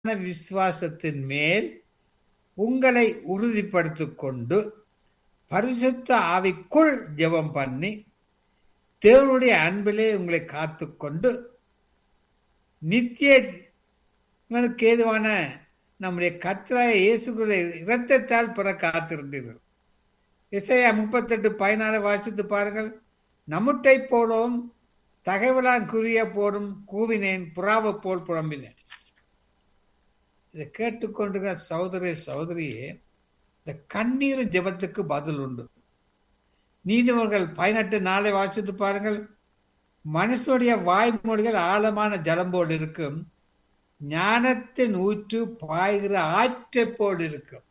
விசுவாசத்தின் மேல் உங்களை உறுதிப்படுத்திக் கொண்டு பரிசுத்த ஆவிக்குள் ஜெபம் பண்ணி தேவனுடைய அன்பிலே உங்களை காத்துக்கொண்டு நித்திய ஜீவனுக்கு ஏதுவான நம்முடைய கத்திராய இயேசுடைய இரத்தத்தால் பிற காத்திருந்தீர்கள் இசையா முப்பத்தெட்டு பதினாலு வாசித்து பாருங்கள் நம்முட்டை போலவும் தகவலான் குறிய போடும் கூவினேன் புறாவை போல் புலம்பினேன் இதை கேட்டுக்கொண்டிருக்கிற சகோதரி சகோதரியே இந்த கண்ணீரும் ஜெபத்துக்கு பதில் உண்டு நீதிமன்கள் பதினெட்டு நாளை வாசித்து பாருங்கள் மனுஷனுடைய வாய்மொழிகள் ஆழமான ஜலம் போல் இருக்கும் ஞானத்தின் ஊற்று பாய்கிற ஆற்றை போல் இருக்கும்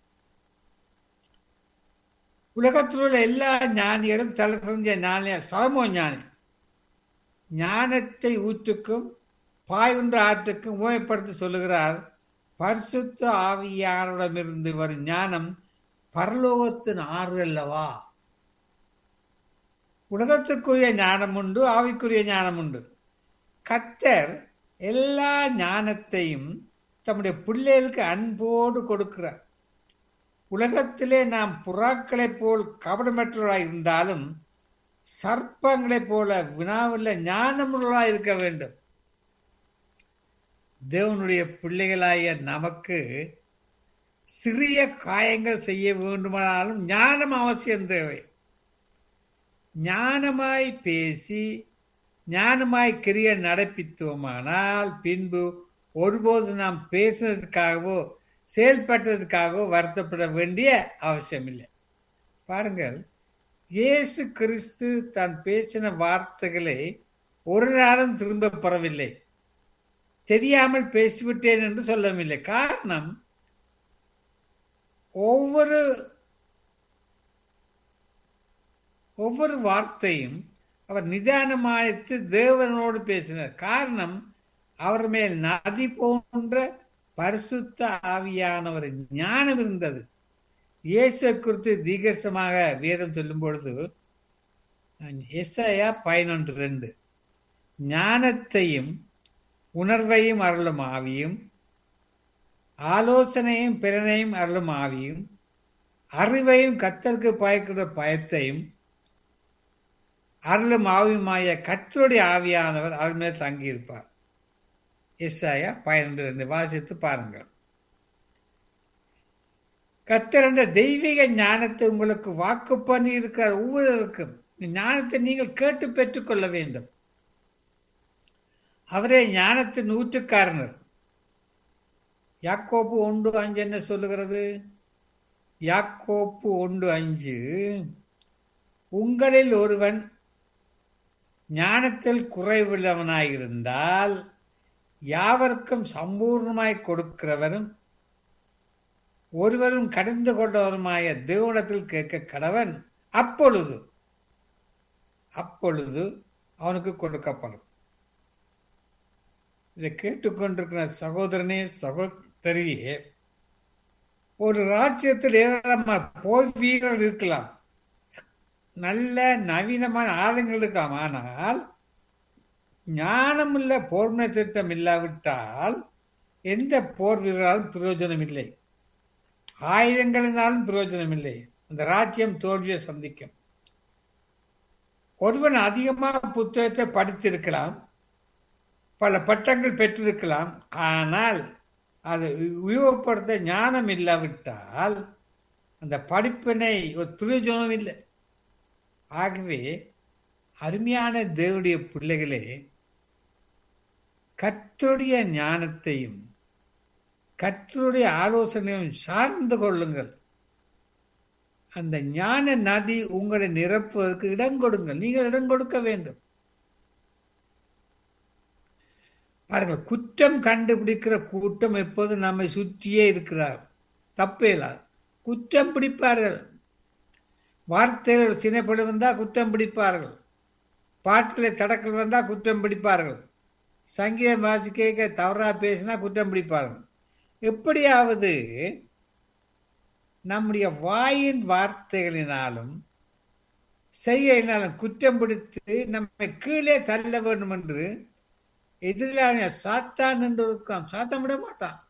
உலகத்தில் உள்ள எல்லா ஞானியரும் தலை தெரிஞ்ச ஞானிய சலமோ ஞானி ஞானத்தை ஊற்றுக்கும் பாய்கின்ற ஆற்றுக்கும் உபயோகப்படுத்தி சொல்லுகிறார் பரிசுத்த ஆவியானவிடமிருந்து வரும் ஞானம் பரலோகத்தின் ஆறு அல்லவா உலகத்துக்குரிய ஞானம் உண்டு ஆவிக்குரிய ஞானம் உண்டு கத்தர் எல்லா ஞானத்தையும் தம்முடைய பிள்ளைகளுக்கு அன்போடு கொடுக்கிறார் உலகத்திலே நாம் புறாக்களைப் போல் கபடமற்றவர்களாய் இருந்தாலும் சர்ப்பங்களைப் போல வினாவுள்ள ஞானமுள்ளவர்களாய் இருக்க வேண்டும் தேவனுடைய பிள்ளைகளாய நமக்கு சிறிய காயங்கள் செய்ய வேண்டுமானாலும் ஞானம் அவசியம் தேவை ஞானமாய் பேசி ஞானமாய் கிரிய நடப்பித்தோமானால் பின்பு ஒருபோது நாம் பேசுனதுக்காகவோ செயல்பட்டதுக்காகவோ வருத்தப்பட வேண்டிய அவசியமில்லை பாருங்கள் இயேசு கிறிஸ்து தான் பேசின வார்த்தைகளை ஒரு நாளும் திரும்ப பெறவில்லை தெரியாமல் பேசிவிட்டேன் என்று சொல்லவில்லை காரணம் ஒவ்வொரு ஒவ்வொரு வார்த்தையும் அவர் நிதானமாய்த்து தேவனோடு பேசினார் காரணம் அவர் மேல் நதி போன்ற பரிசுத்த ஆவியானவர் ஞானம் இருந்தது இயேசு குறித்து தீகசமாக வேதம் சொல்லும் பொழுது எஸ்ஐயா பதினொன்று ரெண்டு ஞானத்தையும் உணர்வையும் அருளும் ஆவியும் ஆலோசனையும் பிறனையும் அருளும் ஆவியும் அறிவையும் கத்தருக்கு பயக்கிற பயத்தையும் அருளும் ஆவியுமாய கத்தருடைய ஆவியானவர் அவர் மேல் தங்கியிருப்பார் எஸ்ஐயா பன்னெண்டு ரெண்டு வாசித்து பாருங்கள் கத்தர் என்ற தெய்வீக ஞானத்தை உங்களுக்கு வாக்கு பண்ணி இருக்கிற ஒவ்வொருவருக்கும் ஞானத்தை நீங்கள் கேட்டு பெற்றுக்கொள்ள வேண்டும் அவரே ஞானத்தின் ஊற்றுக்காரனர் யாக்கோப்பு ஒன்று அஞ்சு என்ன சொல்லுகிறது யாக்கோப்பு ஒன்று அஞ்சு உங்களில் ஒருவன் ஞானத்தில் குறைவுள்ளவனாயிருந்தால் யாவருக்கும் சம்பூர்ணமாய் கொடுக்கிறவரும் ஒருவரும் கடந்து கொண்டவருமாய தேவனத்தில் கேட்க கடவன் அப்பொழுது அப்பொழுது அவனுக்கு கொடுக்கப்படும் இதை கேட்டுக்கொண்டிருக்கிற சகோதரனே சகோதரியே ஒரு ராஜ்யத்தில் ஏராளமான போர் வீரர்கள் இருக்கலாம் நல்ல நவீனமான ஆதங்கள் இருக்கலாம் ஆனால் ஞானமுள்ள போர்மை திட்டம் இல்லாவிட்டால் எந்த போர் வீரராலும் பிரயோஜனம் இல்லை ஆயுதங்களினாலும் பிரயோஜனம் இல்லை அந்த ராஜ்யம் தோல்வியை சந்திக்கும் ஒருவன் அதிகமாக புத்தகத்தை படித்திருக்கலாம் பல பட்டங்கள் பெற்றிருக்கலாம் ஆனால் அதை உபயோகப்படுத்த ஞானம் இல்லாவிட்டால் அந்த படிப்பினை ஒரு பிரயோஜனம் இல்லை ஆகவே அருமையான தேவடைய பிள்ளைகளே கத்தருடைய ஞானத்தையும் கத்தருடைய ஆலோசனையும் சார்ந்து கொள்ளுங்கள் அந்த ஞான நதி உங்களை நிரப்புவதற்கு இடம் கொடுங்கள் நீங்கள் இடம் கொடுக்க வேண்டும் பாருங்கள் குற்றம் கண்டுபிடிக்கிற கூட்டம் எப்போது நம்மை சுற்றியே இருக்கிறார் தப்பே இல்லாது குற்றம் பிடிப்பார்கள் வார்த்தையில் ஒரு சினைப்படி வந்தால் குற்றம் பிடிப்பார்கள் பாட்டில் தடக்கல் வந்தால் குற்றம் பிடிப்பார்கள் சங்கீதம் வாசி கேட்க தவறாக பேசினா குற்றம் பிடிப்பார்கள் எப்படியாவது நம்முடைய வாயின் வார்த்தைகளினாலும் செய்யினாலும் குற்றம் பிடித்து நம்மை கீழே தள்ள வேண்டும் என்று எதிரான சாத்தான் என்று இருக்கான் சாத்தம் விட மாட்டான்